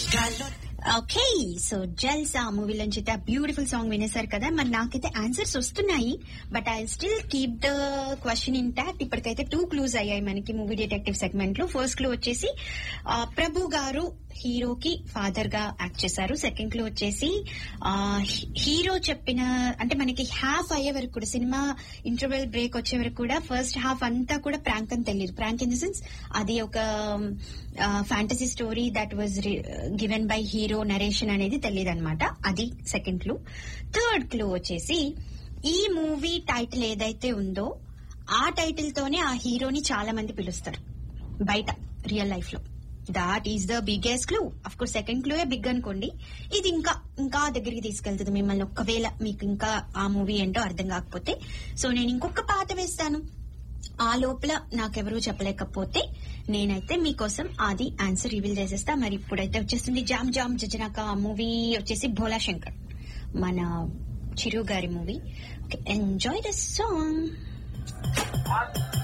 okay so జల్స్ ఆ movie నుంచి అయితే బ్యూటిఫుల్ సాంగ్ వినేశారు కదా మరి నాకైతే ఆన్సర్స్ వస్తున్నాయి but I still keep the question intact ఇప్పటికైతే టూ క్లూస్ అయ్యాయి మనకి మూవీ డిటెక్టివ్ సెగ్మెంట్ లో ఫస్ట్ క్లూ వచ్చేసి ఆ, ప్రభు గారు హీరోకి ఫాదర్ గా యాక్ట్ చేశారు సెకండ్ క్లూ వచ్చేసి ఆ, హీ- హీరో చెప్పిన అంటే మనకి హాఫ్ అయ్యే వరకు కూడా సినిమా ఇంటర్వెల్ బ్రేక్ వచ్చే వరకు కూడా ఫస్ట్ హాఫ్ అంతా కూడా ప్రాంక్ అని తెలియదు ప్రాంక్ ఇన్ ద సెన్స్ అది ఒక fantasy story that was given by hero narration అనేది తెలియదు అనమాట అది సెకండ్ క్లూ థర్డ్ క్లూ వచ్చేసి ఈ మూవీ టైటిల్ ఏదైతే ఉందో ఆ టైటిల్ తోనే ఆ హీరోని చాలా మంది పిలుస్తారు బయట రియల్ లైఫ్ లో that is the biggest clue of course second clue big అనుకోండి ఇది ఇంకా ఇంకా దగ్గరికి తీసుకెళ్తుంది మిమ్మల్ని ఒక్కవేళ మీకు ఇంకా ఆ మూవీ ఏంటో అర్థం కాకపోతే సో నేను ఇంకొక పాట వేస్తాను ఆ లోపల నాకెవరూ చెప్పలేకపోతే నేనైతే మీకోసం అది ఆన్సర్ రివీల్ చేసేస్తా మరి ఇప్పుడైతే వచ్చేస్తుంది జామ్ జామ్ జజనాక మూవీ వచ్చేసి భోలా శంకర్ మన చిరు గారి మూవీ ఎంజాయ్ ద సాంగ్